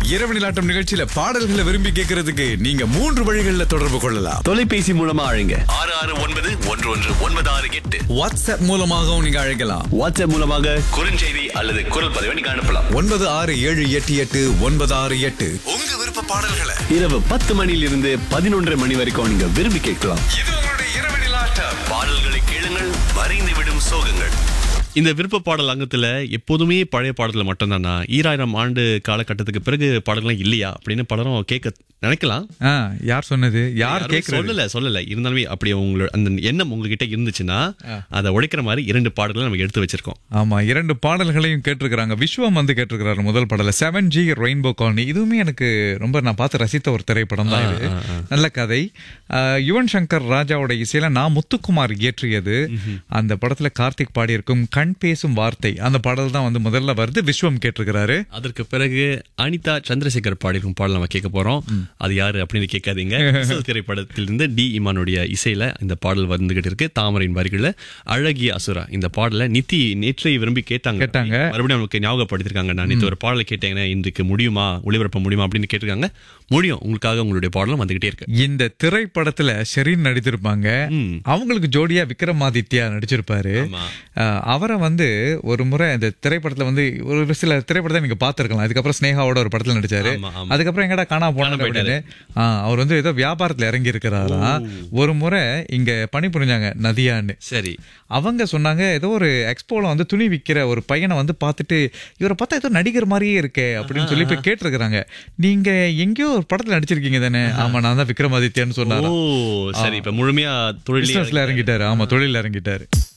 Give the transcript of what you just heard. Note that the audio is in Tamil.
இரவு நிலாட்டம் நிகழ்ச்சியில பாடல்களை விரும்பி கேட்கறதுக்கு நீங்க மூன்று வழிகளில் தொடர்பு கொள்ளலாம் தொலைபேசி மூலமா அழைங்க ஆறு ஆறு ஒன்பது ஒன்று ஒன்று ஒன்பது ஆறு எட்டு வாட்ஸ்அப் மூலமாகவும் நீங்க அழைக்கலாம் வாட்ஸ்அப் மூலமாக குறுஞ்செய்தி அல்லது குரல் பதிவை நீங்க அனுப்பலாம் ஒன்பது ஆறு ஏழு எட்டு எட்டு ஒன்பது ஆறு எட்டு உங்க விருப்ப பாடல்களை இரவு பத்து மணியிலிருந்து பதினொன்றரை மணி வரைக்கும் நீங்க விரும்பி கேட்கலாம் இது உங்களுடைய இரவு நிலாட்டம் பாடல்களை கேளுங்கள் மறைந்து விடும் சோகங்கள் இந்த விருப்ப பாடல் அங்கத்துல எப்போதுமே பழைய பாடல்கள் மட்டும்தானா ஈராயிரம் ஆண்டு காலகட்டத்துக்கு பிறகு பாடல்கள்லாம் இல்லையா அப்படின்னு பலரும் கேட்க நினைக்கலாம் ஆ, யார் சொன்னது யார் யாரும் கேக்குறது சொல்லல சொல்லல இருந்தாலுமே அப்படி உங்களோட அந்த எண்ணம் உங்ககிட்ட இருந்துச்சுன்னா அதை உடைக்கிற மாதிரி இரண்டு பாடல்களை நம்ம எடுத்து வச்சிருக்கோம் ஆமா இரண்டு பாடல்களையும் கேட்டிருக்கிறாங்க விஸ்வம் வந்து கேட்டிருக்கிறாரு முதல் பாடல செவன் ஜி ரெயின்போ காலனி இதுவுமே எனக்கு ரொம்ப நான் பார்த்து ரசித்த ஒரு திரைப்படம் தான் இது நல்ல கதை ஆ, யுவன் சங்கர் ராஜாவோட இசையில நான் முத்துக்குமார் இயற்றியது அந்த படத்துல கார்த்திக் பாடியிருக்கும் கண் பேசும் வார்த்தை அந்த பாடல் தான் வந்து முதல்ல வருது விஸ்வம் கேட்டிருக்கிறாரு அதற்கு பிறகு அனிதா சந்திரசேகர் பாடியிருக்கும் பாடல் நம்ம கேட்க போறோம் அது யாரு அப்படின்னு கேட்காதீங்க விசில் திரைப்படத்திலிருந்து டி இமானுடைய இசையில இந்த பாடல் வந்துகிட்டு இருக்கு தாமரையின் வரிகள்ல அழகிய அசுரா இந்த பாடலை நித்தி நேற்றை விரும்பி கேட்டாங்க கேட்டாங்க. மறுபடியும் நமக்கு ஞாபகப்படுத்திருக்காங்க நான் நேற்று ஒரு பாடலை கேட்டேங்கன்னா இன்றைக்கு முடியுமா ஒளிபரப்ப முடியுமா அப்படின்னு கேட்டிருக்காங்க முடியும் உங்களுக்காக உங்களுடைய பாடலும் வந்துகிட்டே இருக்கு இந்த திரைப்படத்துல ஷெரீன் நடித்திருப்பாங்க அவங்களுக்கு ஜோடியா விக்ரமாதித்யா நடிச்சிருப்பாரு ஆமா. அஹ், அவரை வந்து ஒரு முறை இந்த திரைப்படத்துல வந்து ஒரு சில திரைப்படத்தை நீங்க பாத்துருக்கலாம் அதுக்கப்புறம் ஸ்னேகாவோட ஒரு படத்துல நடிச்சாரு ஆமா, ஆமா. அதுக்கப்புறம் எங்கடா காணா போனாரு அப்படின்னு ஆ, அவர் வந்து ஏதோ வியாபாரத்துல இறங்கி இருக்கிறாராம் ஒரு முறை இங்க பணிபுரிஞ்சாங்க நதியான்னு சரி அவங்க சொன்னாங்க ஏதோ ஒரு எக்ஸ்போல வந்து துணி விக்கிற ஒரு பையனை வந்து பார்த்துட்டு இவரை பார்த்தா ஏதோ நடிகர் மாதிரியே இருக்கே அப்படின்னு சொல்லி போய் கேட்டிருக்கிறாங்க நீங்க எங்கேயோ ஒரு படத்துல நடிச்சிருக்கீங்க தானே ஆமா நான் தான் விக்ரமாதித்யான்னு ஓ சொன்னாரு சரி இப்ப முழுமையா தொழில் பிசினஸ்ல இறங்கிட்டாரு ஆமா தொழில் இறங்கிட்டாரு